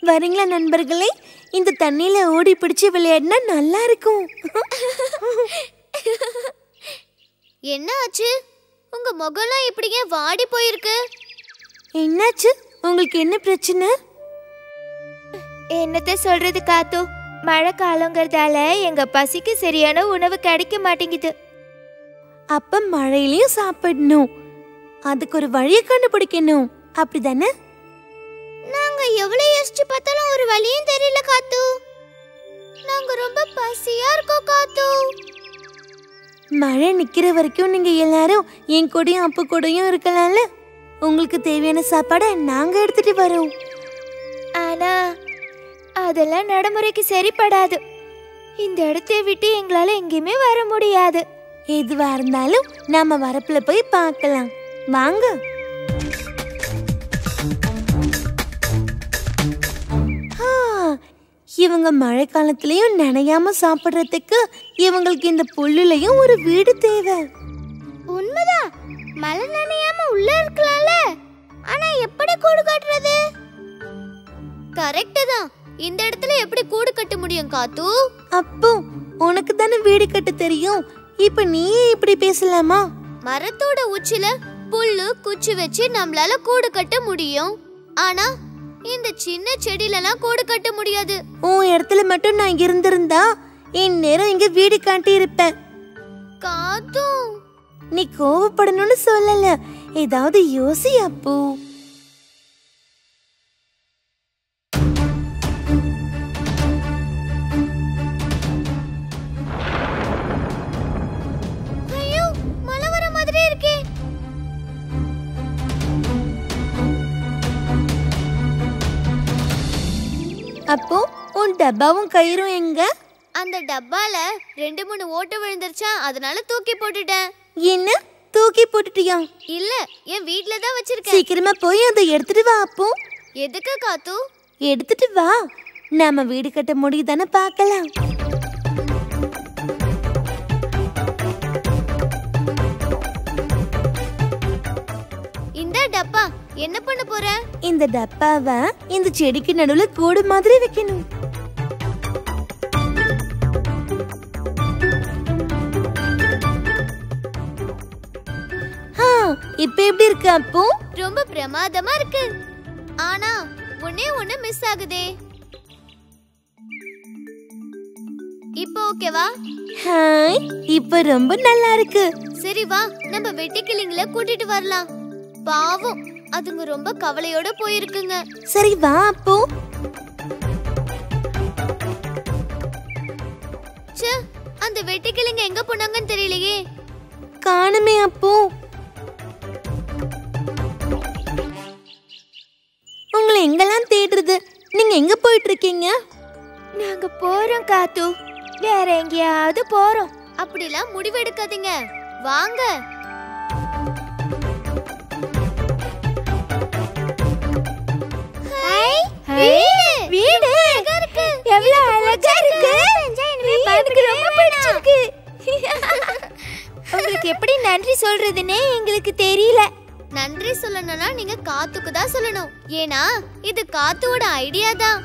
வரீங்களா நண்பர்களே இந்த தண்ணியில ஓடி பிடிச்சு விளையாடினா நல்லா இருக்கும் என்ன ஆச்சு உங்க முகம்லாம் இப்படியே வாடி போயிருக்கு என்னாச்சு உங்களுக்கு என்ன பிரச்சனை என்னத்த சொல்றது காத்து மழை காலங்கிறதால எங்க பசிக்கு சரியான உணவு கிடைக்க மாட்டேங்குது அப்ப மழையிலயும் சாப்பிடணும் அதுக்கு ஒரு வழியை கண்டுபிடிக்கணும் அப்படிதானே நாங்க எவ்வளவு யோசிச்சு பார்த்தாலும் ஒரு வழியும் தெரியல காத்து நாங்க ரொம்ப பசியா இருக்கோம் காத்து மழை நிக்கிற வரைக்கும் நீங்க எல்லாரும் என் கூடயும் அப்பா கூடயும் இருக்கலாம்ல உங்களுக்கு தேவையான சாப்பாடை நாங்க எடுத்துட்டு வரோம் ஆனா அதெல்லாம் நடைமுறைக்கு சரிப்படாது இந்த இடத்தை விட்டு எங்களால எங்கேயுமே வர முடியாது எதுவா இருந்தாலும் நாம வரப்புல போய் பார்க்கலாம் வாங்க ஆ, இவங்க மழை காலத்துலயும் நனையாம சாப்பிடுறதுக்கு இவங்களுக்கு இந்த புல்லுலயும் ஒரு வீடு தேவை உண்மைதான் மழை நனையாம உள்ள இருக்கலாம்ல ஆனா எப்படி கூடு கட்டுறது கரெக்ட் தான் இந்த இடத்துல எப்படி கூடு கட்ட முடியும் காத்து அப்போ உனக்கு தானே வீடு கட்ட தெரியும் இப்ப நீயே இப்படி பேசலாமா மரத்தோட உச்சில புல்லு குச்சி வச்சு நம்மளால கூடு கட்ட முடியும் ஆனா இந்த சின்ன செடியிலலாம் கூடு கட்ட முடியாது உன் இடத்துல மட்டும் நான் இருந்திருந்தா இந்நேரம் இங்க வீடு காட்டி இருப்பேன் காத்தும் நீ கோவப்படணும்னு சொல்லல ஏதாவது யோசி அப்போ ஐயோ மழை வர மாதிரி இருக்கே அப்போ உன் டப்பாவும் கயிறும் எங்க அந்த டப்பால ரெண்டு மூணு ஓட்டை விழுந்துருச்சா அதனால தூக்கி போட்டுட்டேன் என்ன தூக்கி போட்டுட்டியா இல்ல என் வீட்ல தான் வச்சிருக்கேன் சீக்கிரமா போய் அதை எடுத்துட்டு வா அப்போ எதுக்கு காத்து எடுத்துட்டு வா நாம வீடு கட்ட முடியுதானே பார்க்கலாம் இந்த டப்பா என்ன பண்ண போற இந்த டப்பாவை இந்த செடிக்கு நடுவுல கூடு மாதிரி வைக்கணும் ஆ, இப்ப எப்படி இருக்கு அப்போ ரொம்ப பிரமாதமா இருக்கு ஆனா ஒண்ணே ஒண்ணு மிஸ் ஆகுதே இப்போ ஓகேவா ஹாய் இப்ப ரொம்ப நல்லா இருக்கு சரி வா நம்ம வெட்டிக்கிளிங்கள கூட்டிட்டு வரலாம் பாவம் அதுங்க ரொம்ப கவலையோட போயிருக்குங்க சரி வா அப்போ ச்சே அந்த வெட்டிக்கிளிங்க எங்க போனாங்கன்னு தெரியலையே காணுமே அப்போ உங்களை எங்கெல்லாம் தேடுறது நீங்க எங்க போயிட்டு இருக்கீங்க நாங்க போறோம் காத்து வேற எங்கேயாவது போறோம் அப்படிலாம் முடிவெடுக்காதீங்க வாங்க வீடு எவ்வளவு அழகா இருக்கு எனக்கு ரொம்ப பிடிச்சிருக்கு உங்களுக்கு எப்படி நன்றி சொல்றதுன்னே எங்களுக்கு தெரியல நன்றி சொல்லணும்னா நீங்க காத்துக்கு தான் சொல்லணும் ஏன்னா இது காத்துவோட ஐடியா தான்